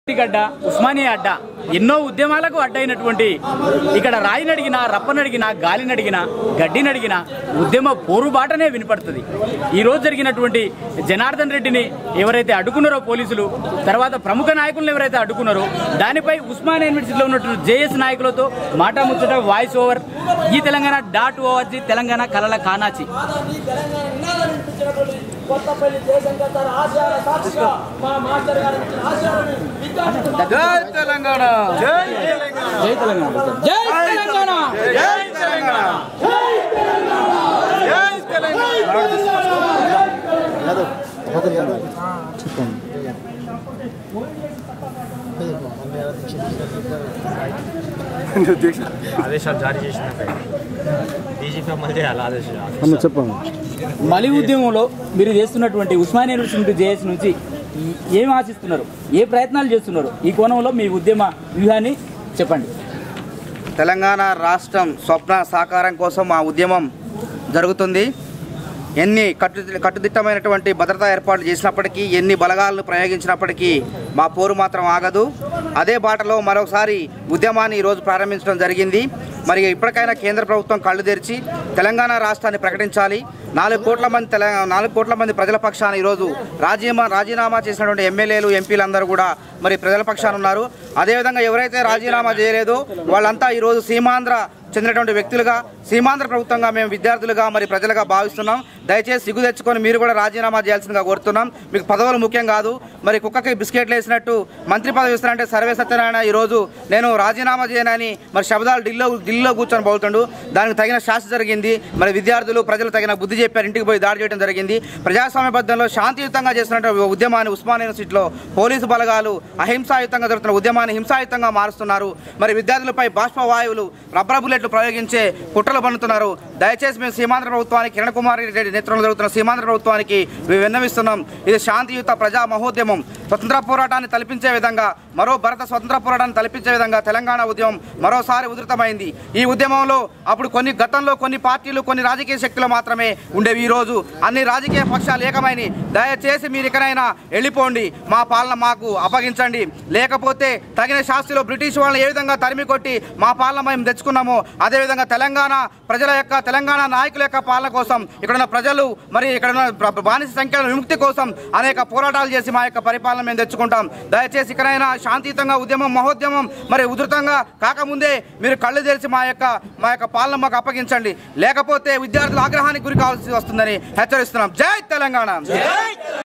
గడ్డ ఉస్మానియా అడ్డ ఎన్నో ఉద్యమాలకు అడ్డైనటువంటి ఇక్కడ రాయిని అడిగినా రప్పనడిగినా గాలిని అడిగినా గడ్డిని అడిగినా ఉద్యమ పోరుబాటనే వినపడుతుంది ఈ రోజు జరిగినటువంటి జనార్దన్ రెడ్డిని ఎవరైతే అడ్డుకున్నారో పోలీసులు తర్వాత ప్రముఖ నాయకులను ఎవరైతే అడ్డుకున్నారో దానిపై ఉస్మానియా యూనివర్సిటీలో ఉన్నటువంటి జేఎస్ నాయకులతో మాట ముచ్చట వాయిస్ ఓవర్ ఈ తెలంగాణ డాట్ ఓవర్జీ తెలంగాణ కలల కానాచి కొత్తపల్లి జయశంకర్ సార్ ఆశయాల సాక్షిగా మా మాస్టర్ గారు ఇచ్చిన ఆశయాలను విద్యార్థులు జై తెలంగాణ జై తెలంగాణ జై తెలంగాణ ఆదేశాలు జారీ చేసినట్టు డీజీపీ అమలు చేయాలి ఆదేశాలు అన్న చెప్పండి మలి ఉద్యమంలో మీరు చేస్తున్నటువంటి ఉస్మానియా యూనివర్సిటీ జేఎస్ నుంచి ఈ- ఏం ఆశిస్తున్నారు ఏ ప్రయత్నాలు చేస్తున్నారు ఈ కోణంలో మీ ఉద్యమ వ్యూహాన్ని చెప్పండి తెలంగాణ రాష్ట్రం స్వప్న సాకారం కోసం మా ఉద్యమం జరుగుతుంది ఎన్ని కట్టు కట్టుదిట్టమైనటువంటి భద్రతా ఏర్పాట్లు చేసినప్పటికీ ఎన్ని బలగాలను ప్రయోగించినప్పటికీ మా పోరు మాత్రం ఆగదు అదే బాటలో మరొకసారి ఉద్యమాన్ని ఈరోజు ప్రారంభించడం జరిగింది మరి ఇప్పటికైనా కేంద్ర ప్రభుత్వం కళ్ళు తెరిచి తెలంగాణ రాష్ట్రాన్ని ప్రకటించాలి నాలుగు కోట్ల మంది తెలంగాణ నాలుగు కోట్ల మంది ప్రజల పక్షాన ఈరోజు రాజీనామా రాజీనామా చేసినటువంటి ఎమ్మెల్యేలు ఎంపీలందరూ కూడా మరి ప్రజల పక్షాన ఉన్నారు అదేవిధంగా ఎవరైతే రాజీనామా చేయలేదో వాళ్ళంతా ఈరోజు సీమాంధ్ర చెందినటువంటి వ్యక్తులుగా సీమాంధ్ర ప్రభుత్వంగా మేము విద్యార్థులుగా మరి ప్రజలుగా భావిస్తున్నాం దయచేసి సిగ్గు తెచ్చుకొని మీరు కూడా రాజీనామా చేయాల్సిందిగా కోరుతున్నాం మీకు పదవులు ముఖ్యం కాదు మరి కుక్కకి బిస్కెట్లు వేసినట్టు మంత్రి పదవి ఇస్తారంటే సర్వే సత్యనారాయణ ఈరోజు నేను రాజీనామా చేయనని మరి శబ్దాలు ఢిల్లీలో ఢిల్లీలో కూర్చొని పోతుండు దానికి తగిన శాస్త్ర జరిగింది మరి విద్యార్థులు ప్రజలు తగిన బుద్ధి చెప్పారు ఇంటికి పోయి దాడి చేయడం జరిగింది ప్రజాస్వామ్యబద్ధంలో శాంతియుతంగా చేస్తున్నటువంటి ఉద్యమాన్ని ఉస్మానియా యూనివర్సిటీలో పోలీసు బలగాలు అహింసాయుతంగా జరుగుతున్న ఉద్యమాన్ని హింసాయుతంగా మారుస్తున్నారు మరి విద్యార్థులపై బాష్ప వాయువులు రబ్బర్ బుల్లెట్లు ప్రయోగించే కుట్రలు పన్నుతున్నారు దయచేసి మేము సీమాంధ్ర ప్రభుత్వానికి కిరణ్ కుమార్ రెడ్డి నేతృత్వంలో జరుగుతున్న సీమాంధ్ర ప్రభుత్వానికి మేము విన్నవిస్తున్నాం ఇది శాంతియుత ప్రజా మహోద్యమం స్వతంత్ర పోరాటాన్ని తలపించే విధంగా మరో భారత స్వతంత్ర పోరాటాన్ని తలపించే విధంగా తెలంగాణ ఉద్యమం మరోసారి ఉధృతమైంది ఈ ఉద్యమంలో అప్పుడు కొన్ని గతంలో కొన్ని పార్టీలు కొన్ని రాజకీయ శక్తులు మాత్రమే ఉండేవి ఈ రోజు అన్ని రాజకీయ పక్షాలు ఏకమైనవి దయచేసి మీరు ఇకనైనా వెళ్ళిపోండి మా పాలన మాకు అప్పగించండి లేకపోతే తగిన శాస్త్రిలో బ్రిటిష్ వాళ్ళని ఏ విధంగా తరిమి కొట్టి మా పాలన మేము తెచ్చుకున్నామో అదేవిధంగా తెలంగాణ ప్రజల యొక్క తెలంగాణ నాయకుల యొక్క పాలన కోసం ఇక్కడ ఉన్న ప్రజలు మరి ఇక్కడ ఉన్న ప్ర- బానిస సంఖ్యల విముక్తి కోసం అనేక పోరాటాలు చేసి మా యొక్క పరిపాలన మేము తెచ్చుకుంటాం దయచేసి ఇకనైనా శాంతియుతంగా ఉద్యమం మహోద్యమం మరి ఉధృతంగా కాకముందే మీరు కళ్ళు తెరిచి మా యొక్క మా యొక్క పాలన మాకు అప్పగించండి లేకపోతే విద్యార్థుల ఆగ్రహానికి గురి కావాల్సి వస్తుందని హెచ్చరిస్తున్నాం జై తెలంగాణ